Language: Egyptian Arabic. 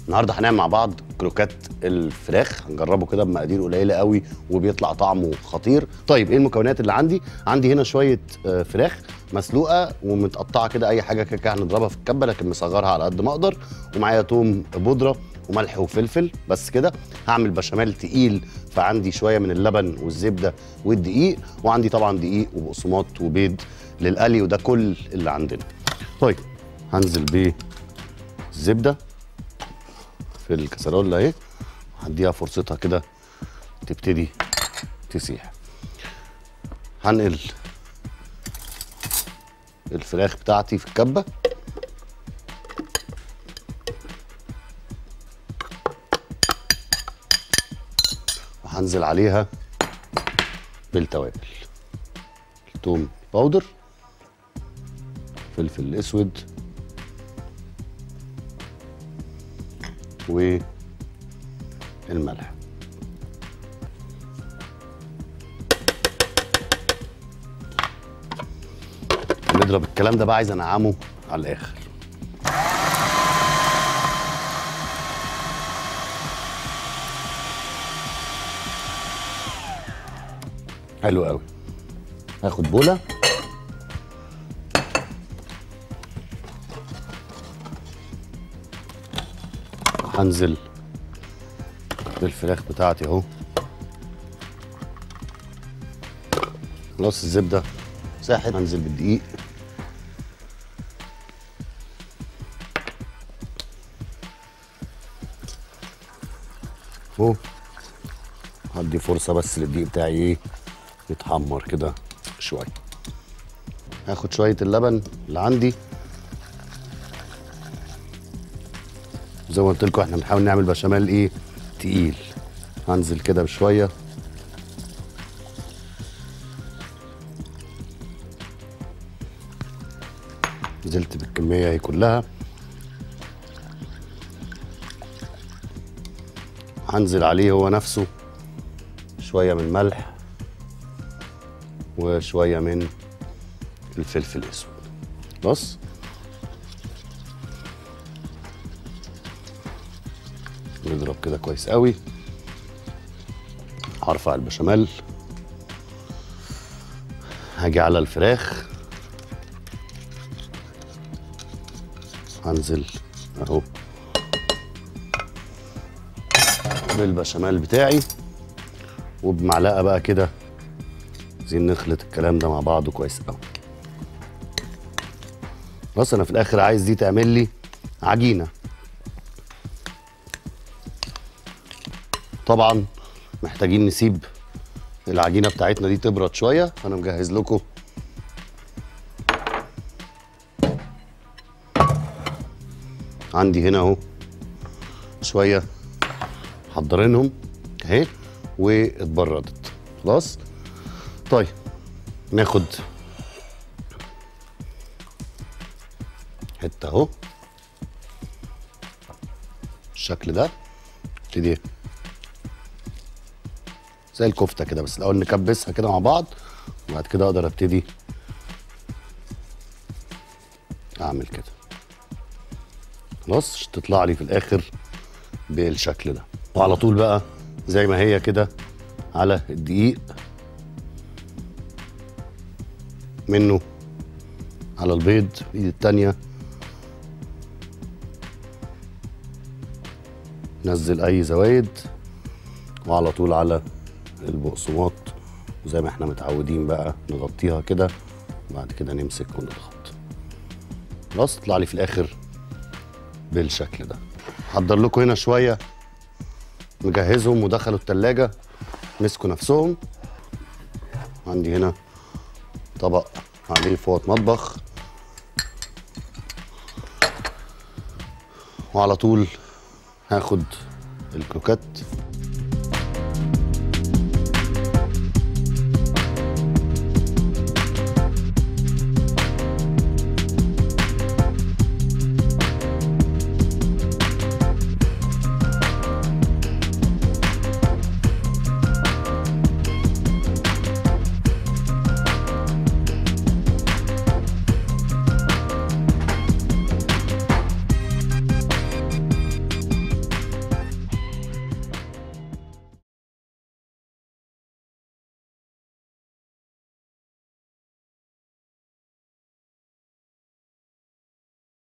النهارده هنعمل مع بعض كروكات الفراخ هنجربه كده بمقادير قليله قوي وبيطلع طعمه خطير طيب ايه المكونات اللي عندي عندي هنا شويه آه، فراخ مسلوقه ومتقطعه كده اي حاجه كده كده هنضربها في الكبه لكن مصغرها على قد ما اقدر ومعايا توم بودره وملح وفلفل بس كده هعمل بشاميل تقيل فعندي شويه من اللبن والزبده والدقيق وعندي طبعا دقيق وبقسماط وبيض للقلي وده كل اللي عندنا طيب هنزل بالزبده في الكسرولة اهي هديها فرصتها كده تبتدي تسيح هنقل الفراخ بتاعتي في الكبة وهنزل عليها بالتوابل التوم باودر فلفل اسود والملح نضرب الكلام ده بقى عايز انعمه على الاخر حلو قوي هاخد بوله هنزل بالفراخ بتاعتي اهو خلاص الزبده ساحت هنزل بالدقيق اهو هدي فرصه بس للدقيق بتاعي ايه يتحمر كده شويه هاخد شويه اللبن اللي عندي زي ما قلت لكم احنا بنحاول نعمل بشاميل ايه تقيل هنزل كده بشويه نزلت بالكميه هي كلها هنزل عليه هو نفسه شويه من ملح وشويه من الفلفل الاسود بص نضرب كده كويس قوي هرفع البشاميل هاجي على الفراخ هنزل اهو بالبشاميل بتاعي وبمعلقه بقى كده عايزين نخلط الكلام ده مع بعضه كويس قوي بص انا في الاخر عايز دي تعمل لي عجينه طبعا محتاجين نسيب العجينه بتاعتنا دي تبرد شويه فانا مجهز لكم عندي هنا اهو شويه حضرينهم اهي واتبردت خلاص طيب ناخد حته اهو بالشكل ده ابتدي زي الكفته كده بس الاول نكبسها كده مع بعض وبعد كده اقدر ابتدي اعمل كده خلاص عشان تطلع لي في الاخر بالشكل ده وعلى طول بقى زي ما هي كده على الدقيق منه على البيض الايد التانية نزل اي زوايد وعلى طول على البقسماط وزي ما احنا متعودين بقى نغطيها كده وبعد كده نمسك ونضغط خلاص تطلع لي في الاخر بالشكل ده حضر لكم هنا شويه مجهزهم ودخلوا التلاجة مسكوا نفسهم عندي هنا طبق عليه فوط مطبخ وعلى طول هاخد الكروكات